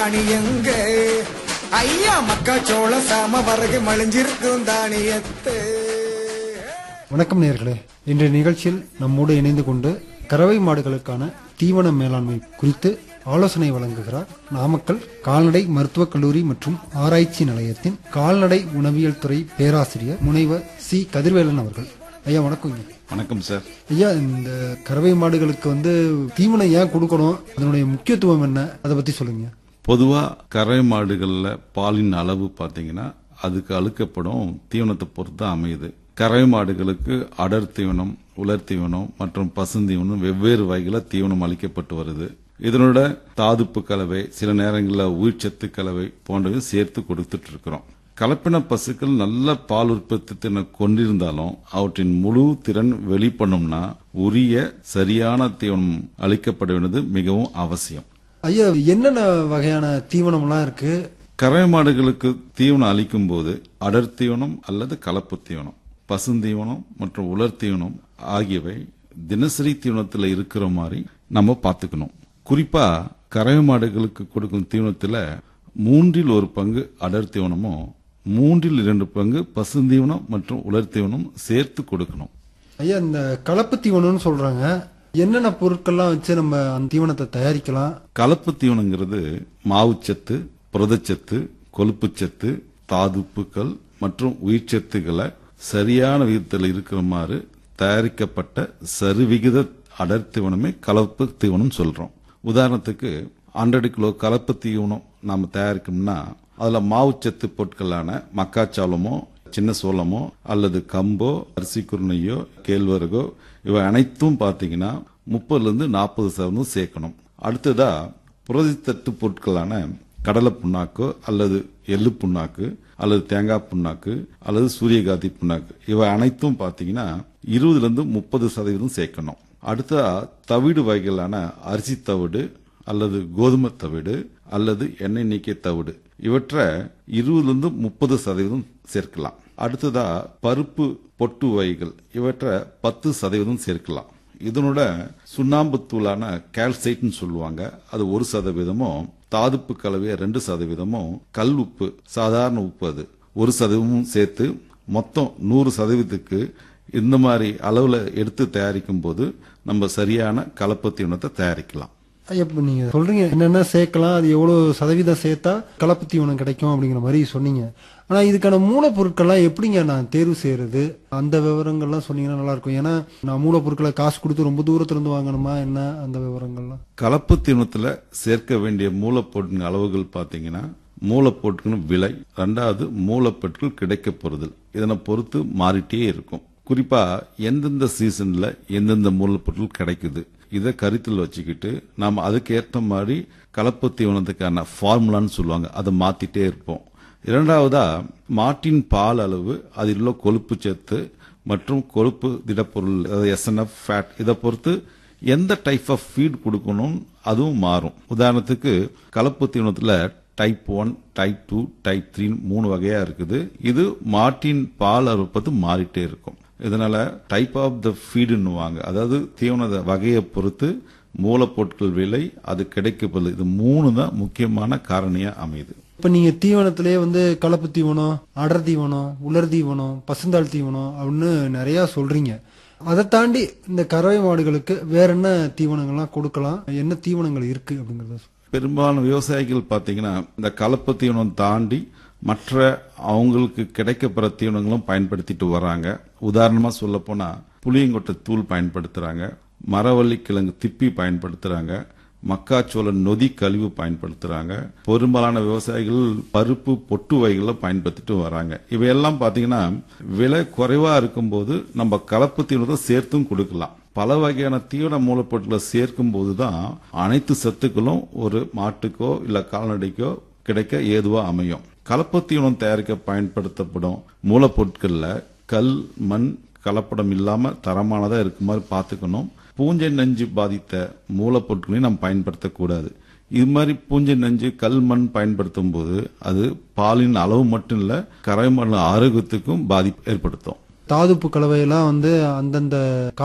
தானி எங்க ஐயா மக்காச்சோள சாம வரகு மழிஞ்சிருக்கும் தானியத்து வணக்கம் நேயர்களே இன்றைய நிகழ்ச்சியில் நம்மோடு இணைந்து கொண்டு கறவை மாடுகளுக்கான தீவன மேலாண்மை குறித்து ஆலோசனை வழங்குகிறார் நாமக்கல் கால்நடை மருத்துவக் கல்லூரி மற்றும் ஆராய்ச்சி நிலையத்தின் கால்நடை உணவியல் துறை பேராசிரியர் முனைவர் சி கதிர்வேலன் அவர்கள் ஐயா வணக்கங்க வணக்கம் சார் ஐயா இந்த கறவை மாடுகளுக்கு வந்து தீவனம் ஏன் கொடுக்கணும் அதனுடைய முக்கியத்துவம் என்ன அதை பத்தி சொல்லுங்க பொதுவா கரை மாடுகள்ல பாலின் அளவு பாத்தீங்கன்னா அதுக்கு அழுக்கப்படும் தீவனத்தை பொறுத்து தான் அமையுது கரை மாடுகளுக்கு அடர் தீவனம் உலர் தீவனம் மற்றும் பசுந்தீவனம் வெவ்வேறு வகையில தீவனம் அளிக்கப்பட்டு வருது இதனோட தாதுப்பு கலவை சில நேரங்களில் உயிர்ச்சத்து கலவை போன்றவை சேர்த்து கொடுத்துட்டு இருக்கிறோம் கலப்பின பசுக்கள் நல்ல பால் உற்பத்தி திறன் கொண்டிருந்தாலும் அவற்றின் முழு திறன் வெளிப்படணும்னா உரிய சரியான தீவனம் அளிக்கப்பட வேண்டியது மிகவும் அவசியம் ஐயா என்னென்ன வகையான தீவனம்லாம் இருக்கு கறவை மாடுகளுக்கு தீவனம் அளிக்கும் போது அடர் தீவனம் அல்லது கலப்பு தீவனம் பசுந்தீவனம் மற்றும் உலர் தீவனம் ஆகியவை தினசரி தீவனத்தில் இருக்கிற மாதிரி நம்ம பார்த்துக்கணும் குறிப்பா கறவை மாடுகளுக்கு கொடுக்கும் தீவனத்தில் மூன்றில் ஒரு பங்கு அடர் தீவனமும் மூன்றில் இரண்டு பங்கு பசுந்தீவனம் மற்றும் உலர் தீவனம் சேர்த்து கொடுக்கணும் ஐயா இந்த கலப்பு தீவனம்னு சொல்றாங்க என்னென்ன பொருட்கள்லாம் வச்சு நம்ம அந்த தீவனத்தை தயாரிக்கலாம் கலப்பு தீவனங்கிறது மாவுச்சத்து புரதச்சத்து கொழுப்புச்சத்து தாதுப்புக்கள் மற்றும் உயிர்ச்சத்துக்களை சரியான விகிதத்தில் இருக்கிற மாதிரி தயாரிக்கப்பட்ட சரிவிகித அடர் தீவனமே கலப்பு தீவனம் சொல்றோம் உதாரணத்துக்கு ஹண்ட்ரட் கிலோ கலப்பு தீவனம் நாம தயாரிக்கணும்னா அதுல மாவுச்சத்து பொருட்களான மக்காச்சோளமோ சின்ன சோளமோ அல்லது கம்போ அரிசி குருணையோ கேழ்வரகோ இவை அனைத்தும் பார்த்தீங்கன்னா முப்பதுல இருந்து நாற்பது சதவீதம் சேர்க்கணும் அடுத்ததா புரதத்தட்டு பொருட்களான கடலை புண்ணாக்கு அல்லது எள்ளு புண்ணாக்கு அல்லது தேங்காய் புண்ணாக்கு அல்லது சூரியகாந்தி புண்ணாக்கு இவை அனைத்தும் பார்த்தீங்கன்னா இருபதுல இருந்து முப்பது சதவீதம் சேர்க்கணும் அடுத்ததா தவிடு வகைகளான அரிசி தவிடு அல்லது கோதுமை தவிடு அல்லது எண்ணெய் நீக்கிய தவிடு இவற்றை இருபதுலேருந்து முப்பது சதவீதம் சேர்க்கலாம் அடுத்ததா பருப்பு பொட்டு வகைகள் இவற்றை பத்து சதவீதம் சேர்க்கலாம் இதனோட சுண்ணாம்பு தூளான கால்சைட்னு சொல்லுவாங்க அது ஒரு சதவீதமும் தாதுப்பு கலவையை ரெண்டு சதவீதமும் கல் உப்பு சாதாரண உப்பு அது ஒரு சதவீதமும் சேர்த்து மொத்தம் நூறு சதவீதத்துக்கு இந்த மாதிரி அளவில் எடுத்து தயாரிக்கும் போது நம்ம சரியான கலப்பு தீவனத்தை தயாரிக்கலாம் ஐயா இப்போ நீங்க சொல்றீங்க என்னென்ன சேர்க்கலாம் அது எவ்வளவு சதவீதம் சேர்த்தா கலப்பு தீவனம் கிடைக்கும் அப்படிங்கிற மாதிரி சொன்னீங்க ஆனா இதுக்கான மூலப்பொருட்கள்லாம் எப்படிங்க நான் தேர்வு செய்யறது அந்த விவரங்கள்லாம் சொன்னீங்கன்னா நல்லா இருக்கும் ஏன்னா நான் மூலப்பொருட்களை காசு கொடுத்து ரொம்ப தூரத்துல இருந்து வாங்கணுமா என்ன அந்த விவரங்கள்லாம் கலப்பு தீவனத்தில் சேர்க்க வேண்டிய மூலப்பொருட்கள் அளவுகள் பார்த்தீங்கன்னா மூலப்பொருட்களின் விலை ரெண்டாவது மூலப்பொருட்கள் கிடைக்க போறதில் இதனை பொறுத்து மாறிட்டே இருக்கும் குறிப்பா எந்தெந்த சீசன்ல எந்தெந்த மூலப்பொருட்கள் கிடைக்குது இதை கருத்தில் வச்சுக்கிட்டு நாம் அதுக்கு ஏற்ற மாதிரி கலப்பு தீவனத்துக்கான ஃபார்முலான்னு சொல்லுவாங்க அதை மாத்திட்டே இருப்போம் இரண்டாவதா மாட்டின் பால் அளவு அதில் உள்ள கொழுப்பு சத்து மற்றும் கொழுப்பு திடப்பொருள் அதாவது எஸ்என்எஃப் ஃபேட் இதை பொறுத்து எந்த டைப் ஆஃப் ஃபீட் கொடுக்கணும் அதுவும் மாறும் உதாரணத்துக்கு கலப்பு தீவனத்தில் type one type two type three மூணு வகையா இருக்குது இது மாட்டின் பால் அறுப்பது மாறிட்டே இருக்கும் இதனால டைப் ஆஃப் த ஃபீடுன்னுவாங்க அதாவது தீவன வகையை பொறுத்து மூலப்பொருட்கள் விலை அது கிடைக்கப்பது இது மூணு தான் முக்கியமான காரணியா அமையுது இப்ப நீங்க தீவனத்திலே வந்து கலப்பு தீவனம் அடர் தீவனம் உலர் தீவனம் பசுந்தாள் தீவனம் அப்படின்னு நிறைய சொல்றீங்க அதை தாண்டி இந்த கறவை மாடுகளுக்கு வேற என்ன தீவனங்கள்லாம் கொடுக்கலாம் என்ன தீவனங்கள் இருக்கு அப்படிங்கறத சொல்லுங்க. பெரும்பாலான விவசாயிகள் பார்த்தீங்கன்னா இந்த கலப்பு தீவனம் தாண்டி மற்ற அவங்களுக்கு கிடைக்கப்பெற தீவனங்களும் பயன்படுத்திட்டு வராங்க உதாரணமா சொல்ல போனா புளியங்கொட்டை தூள் பயன்படுத்துறாங்க மரவள்ளி கிழங்கு திப்பி பயன்படுத்துறாங்க மக்காச்சோள நொதி கழிவு பயன்படுத்துறாங்க பெரும்பாலான விவசாயிகள் பருப்பு பொட்டு வகைகளை பயன்படுத்திட்டு வராங்க இவையெல்லாம் பாத்தீங்கன்னா விலை குறைவா இருக்கும்போது நம்ம கலப்பு தீவனத்தை சேர்த்தும் கொடுக்கலாம் பல வகையான தீவன மூலப்பொருட்களை சேர்க்கும் போதுதான் அனைத்து சத்துக்களும் ஒரு மாட்டுக்கோ இல்ல கால்நடைக்கோ கிடைக்க ஏதுவா அமையும் கலப்பு தீவனம் தயாரிக்க பயன்படுத்தப்படும் மூலப்பொருட்கள்ல கல் மண் கலப்படம் இல்லாம தரமானதா இருக்கு மாதிரி பார்த்துக்கணும் பூஞ்சை நஞ்சு பாதித்த மூலப்பொருட்களையும் நாம் பயன்படுத்தக்கூடாது இது மாதிரி பூஞ்சை நஞ்சு கல் மண் பயன்படுத்தும் போது அது பாலின் அளவு மட்டும் இல்ல கரை மண் ஆரோக்கியத்துக்கும் பாதிப்பு ஏற்படுத்தும் தாதுப்பு கலவையெல்லாம் வந்து அந்தந்த